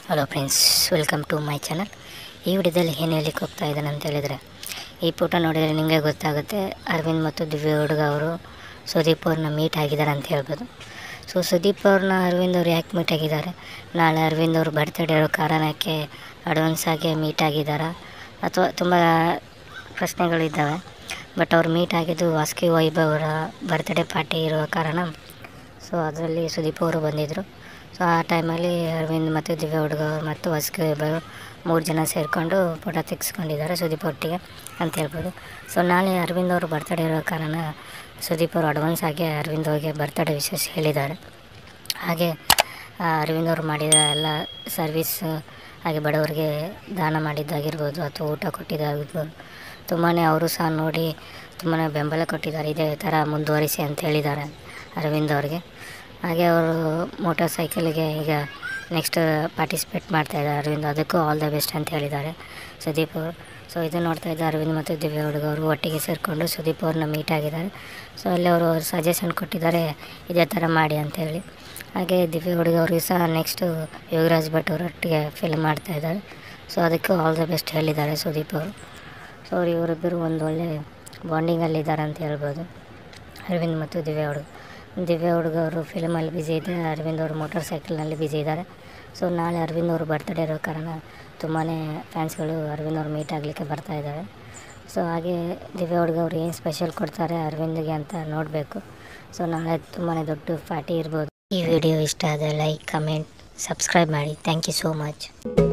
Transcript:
hello friends welcome to my channel ಈ ವಿಡಿಯೋದಲ್ಲಿ ಏನು ಹೇಳಲಿಕ್ಕೆ ಹೋಗ್ತಾ ಇದ್ದಾನೆ ಅಂತ ಹೇಳಿದರೆ ಈ ಫೋಟೋ ನೋಡಿದರೆ ನಿಮಗೆ ಗೊತ್ತಾಗುತ್ತೆ ಅರವಿಂದ್ ಮತ್ತು ದಿವ್ಯ ಹುಡುಗ ಅವರು ಸುದೀಪ್ ಅವ್ರನ್ನ ಮೀಟ್ ಆಗಿದ್ದಾರೆ ಅಂತ ಹೇಳ್ಬೋದು ಸೊ ಸುದೀಪ್ ಅವ್ರನ್ನ ಅರವಿಂದ್ ಅವ್ರು ಯಾಕೆ ಮೀಟ್ ಆಗಿದ್ದಾರೆ ನಾಳೆ ಅರವಿಂದ್ ಅವ್ರ ಬರ್ತ್ಡೇ ಇರೋ ಕಾರಣಕ್ಕೆ ಅಡ್ವಾನ್ಸ್ ಆಗಿ ಮೀಟ್ ಆಗಿದ್ದಾರಾ ಅಥವಾ ತುಂಬ ಪ್ರಶ್ನೆಗಳಿದ್ದಾವೆ ಬಟ್ ಅವ್ರು ಮೀಟ್ ಆಗಿದ್ದು ವಾಸ್ಕಿ ವೈಭವ್ ಅವರ ಬರ್ತ್ಡೇ ಪಾರ್ಟಿ ಇರುವ ಕಾರಣ ಸೊ ಅದರಲ್ಲಿ ಸುದೀಪ್ ಅವರು ಬಂದಿದ್ದರು ಸೊ ಆ ಟೈಮಲ್ಲಿ ಅರವಿಂದ್ ಮತ್ತು ದಿವ್ಯ ಹುಡುಗ ಮತ್ತು ವಾಸ್ಕಿ ವೈಭವ್ ಮೂರು ಜನ ಸೇರಿಕೊಂಡು ಫೋಟೋ ತೆಗೆಸ್ಕೊಂಡಿದ್ದಾರೆ ಸುದೀಪ್ ಒಟ್ಟಿಗೆ ಅಂತ ಹೇಳ್ಬೋದು ಸೊ ನಾಳೆ ಅರವಿಂದ್ ಅವರು ಬರ್ತ್ಡೇ ಇರೋ ಕಾರಣ ಸುದೀಪ್ ಅವರು ಅಡ್ವಾನ್ಸ್ ಆಗಿ ಅರವಿಂದ್ ಅವ್ರಿಗೆ ಬರ್ತ್ಡೇ ವಿಶೇಷ ಹೇಳಿದ್ದಾರೆ ಹಾಗೆ ಆ ಅರವಿಂದ್ ಅವರು ಮಾಡಿದ ಎಲ್ಲ ಸರ್ವಿಸ್ ಹಾಗೆ ಬಡವರಿಗೆ ದಾನ ಮಾಡಿದ್ದಾಗಿರ್ಬೋದು ಅಥವಾ ಊಟ ಕೊಟ್ಟಿದ್ದಾಗಿರ್ಬೋದು ತುಂಬಾ ಅವರು ಸಹ ನೋಡಿ ತುಂಬಾ ಬೆಂಬಲ ಕೊಟ್ಟಿದ್ದಾರೆ ಇದೇ ಥರ ಮುಂದುವರಿಸಿ ಅಂತ ಹೇಳಿದ್ದಾರೆ ಅರವಿಂದ್ ಅವ್ರಿಗೆ ಹಾಗೆ ಅವರು ಮೋಟಾರ್ ಸೈಕಲ್ಗೆ ಈಗ ನೆಕ್ಸ್ಟ್ ಪಾರ್ಟಿಸಿಪೇಟ್ ಮಾಡ್ತಾಯಿದ್ದಾರೆ ಅರವಿಂದ್ ಅದಕ್ಕೂ ಆಲ್ ದ ಬೆಸ್ಟ್ ಅಂತ ಹೇಳಿದ್ದಾರೆ ಸುದೀಪ್ ಅವರು ಸೊ ಇದು ನೋಡ್ತಾ ಇದ್ದ ಅರವಿಂದ್ ಮತ್ತು ದಿವ್ಯ ಹುಡುಗ ಅವರು ಒಟ್ಟಿಗೆ ಸೇರಿಕೊಂಡು ಸುದೀಪ್ ಅವ್ರನ್ನ ಮೀಟ್ ಆಗಿದ್ದಾರೆ ಸೊ ಅಲ್ಲಿ ಅವರು ಸಜೆಷನ್ ಕೊಟ್ಟಿದ್ದಾರೆ ಇದೇ ಥರ ಮಾಡಿ ಅಂತೇಳಿ ಹಾಗೆ ದಿವ್ಯ ಹುಡುಗ ಅವ್ರಿಗೆ ಸಹ ನೆಕ್ಸ್ಟು ಯೋಗರಾಜ್ ಭಟ್ ಅವರೊಟ್ಟಿಗೆ ಫಿಲ್ಮ್ ಮಾಡ್ತಾ ಇದ್ದಾರೆ ಸೊ ಅದಕ್ಕೂ ಆಲ್ ದ ಬೆಸ್ಟ್ ಹೇಳಿದ್ದಾರೆ ಸುದೀಪ್ ಅವರು ಸೊ ಅವ್ರು ಇವರಿಬ್ಬರು ಒಂದು ಒಳ್ಳೆ ಬಾಂಡಿಂಗಲ್ಲಿದ್ದಾರೆ ಅಂತ ಹೇಳ್ಬೋದು ಅರವಿಂದ್ ಮತ್ತು ದಿವ್ಯ ಹುಡುಗ ದಿವ್ಯ ಹುಡುಗ ಅವರು ಫಿಲ್ಮಲ್ಲಿ ಬ್ಯುಸಿ ಇದ್ದಾರೆ ಅರವಿಂದ್ ಅವರು ಮೋಟಾರ್ ಸೈಕಲ್ನಲ್ಲಿ ಬ್ಯುಸಿ ಇದ್ದಾರೆ ಸೊ ನಾಳೆ ಅರವಿಂದ್ ಅವರು ಬರ್ತ್ಡೇ ಇರೋ ಕಾರಣ ತುಂಬಾ ಫ್ಯಾನ್ಸ್ಗಳು ಅರವಿಂದ್ ಅವ್ರು ಮೀಟ್ ಆಗಲಿಕ್ಕೆ ಬರ್ತಾ ಇದ್ದಾರೆ ಸೊ ಹಾಗೆ ದಿವ್ಯ ಹುಡುಗ ಅವ್ರು ಏನು ಸ್ಪೆಷಲ್ ಕೊಡ್ತಾರೆ ಅರವಿಂದ್ಗೆ ಅಂತ ನೋಡಬೇಕು ಸೊ ನಾಳೆ ತುಂಬಾ ದೊಡ್ಡ ಪಾರ್ಟಿ ಇರ್ಬೋದು ಈ ವಿಡಿಯೋ ಇಷ್ಟ ಆದರೆ ಲೈಕ್ ಕಮೆಂಟ್ ಸಬ್ಸ್ಕ್ರೈಬ್ ಮಾಡಿ ಥ್ಯಾಂಕ್ ಯು ಸೋ ಮಚ್